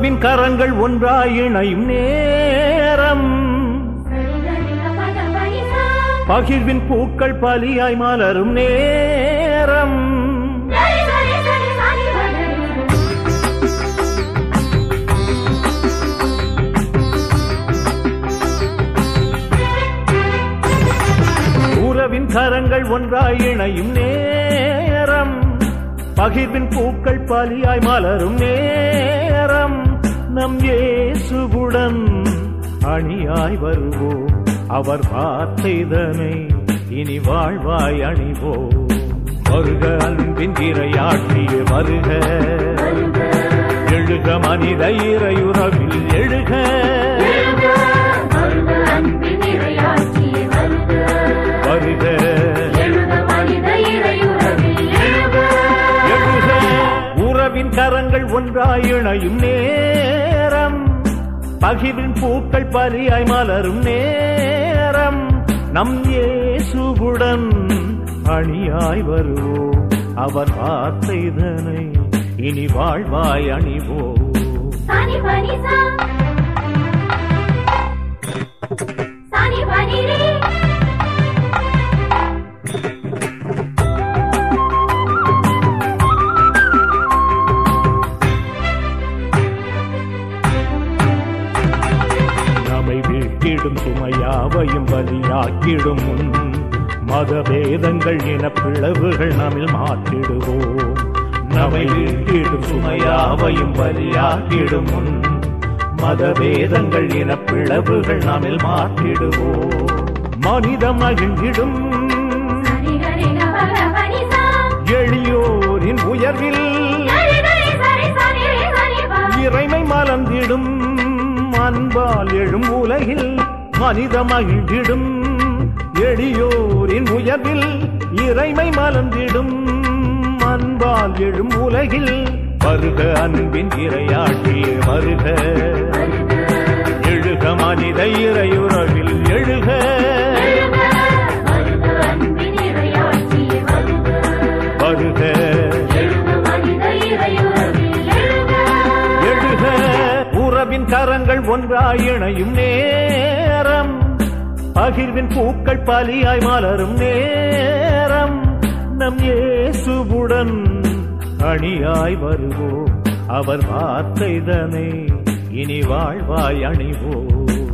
உறவின் கரங்கள் ஒன்றாய் இணையும் நேரம் பகிர்வின் பூக்கள் பலியாய் மலரும் நேரம் உறவின் கரங்கள் ஒன்றாய் இணையும் நேரம் பகிர்வின் பூக்கள் பலியாய் மலரும் நேரம் நம் இயேசுவுடன் அணியாய் வருவோம் அவர் வார்த்தைதனை இனி வாழ்வாய் அணிவோம் வருக அன்பின் இரையாற்றிய வருக எழுக மனித இறையுறவில் எழுக வருக எழுக உறவின் கரங்கள் ஒன்றாய் இணையும் நேரம் பகிர்வின் பூக்கள் பலியாய் மலரும் நேரம் நம் இயேசுவுடன் அணியாய் வருவோம் அவர் வார்த்தைதனை இனி வாழ்வாய் அணிவோம் சானி பனி சா சானி பனி ரே நம்மை வீட்டிடும் சுமையாவையும் பலியாக்கிடும் முன் மதபேதங்கள் இன பிளவுகள் நம்மில் மாற்றிடுவோம் நம்மை வீட்டிடும் சுமையாவையும் பலியாக்கிடும் முன் மதபேதங்கள் இன பிளவுகள் நம்மில் மாற்றிடுவோம் மனித மகிழ்ந்திடும் சானி கரே கவல பனி சா எளியோரின் உயர்வில் கரே கரே சாரி சானி ரே சானி பா இறைமை மலர்ந்திடும் அன்பால் எழும் உலகில் மனித மகிழ்ந்திடும் எளியோரின் உயர்வில் இறைமை மலர்ந்திடும் அன்பால் எழும் உலகில் வருக அன்பின் இரையாட்டிய வருக எழுக மனித இறையுறவில் எழுக வருக அன்பின் இறையாட்சியே வருக வருக எழுக மனித இறையுறவில் எழுக எழுக உறவின் கரங்கள் ஒன்றாய் இணையும் நேரம் பகிர்வின் பூக்கள் பலியாய் மலரும் நேரம் நம் இயேசுவுடன் அணியாய் வருவோம் அவர் வார்த்தைதனை இனி வாழ்வாய் அணிவோம்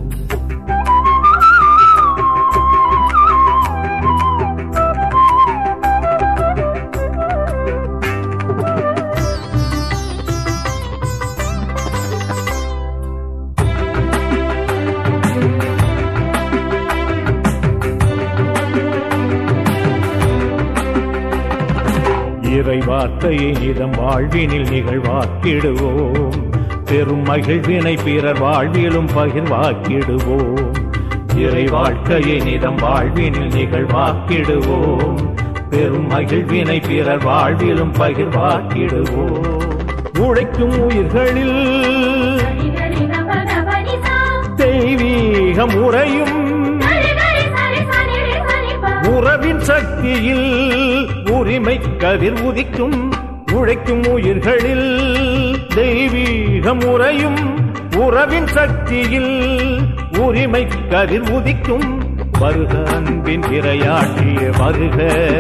இறை வார்த்தையை இதம் வாழ்வினில் நிகழ்வாக்கிடுவோம் பெரும் மகிழ்வினை பிறர் வாழ்விலும் பகிர்வாக்கிடுவோம் இறை வாழ்க்கையை நிதம் வாழ்வினில் நிகழ்வாக்கிடுவோம் பெரும் மகிழ்வினை பிறர் வாழ்விலும் பகிர்வாக்கிடுவோம் உழைக்கும் உயிர்களில் கரி கரி கவல பனி சா தெய்வீக முறையும் கரி கரி சாரி சானி ரே சானி பா உறவின் சக்தியில் உரிமை கதிர் உதிக்கும் உழைக்கும் உயிர்களில் தெய்வீக முறையும் உறவின் சக்தியில் உரிமை கதிர் உதிக்கும் வருக அன்பின் இரையாற்றிய வருக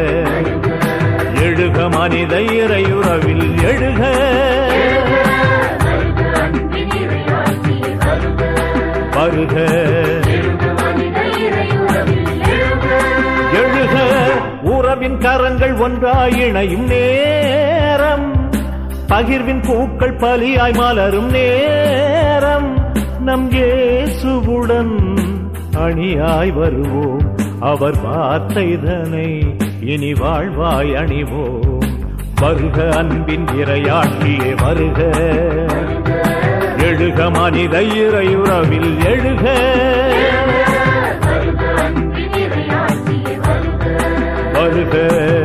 எழுக மனித இறையுறவில் எழுக வருக அன்பின் இறையாட்சியே வருக வருக எழுக மனித இறையுறவில் எழுக எழுக உறவின் கரங்கள் ஒன்றாய் இணையும் நேரம் பகிர்வின் பூக்கள் பலியாய் மலரும் நேரம் நம் இயேசுவுடன் அணியாய் வருவோம் அவர் வார்த்தைதனை இனி வாழ்வாய் அணிவோம் வருக அன்பின் இரையாற்றியே வருக எழுக மனித இறையுறவில் எழுக வருக அன்பின் இறையாட்சியே வருக வருக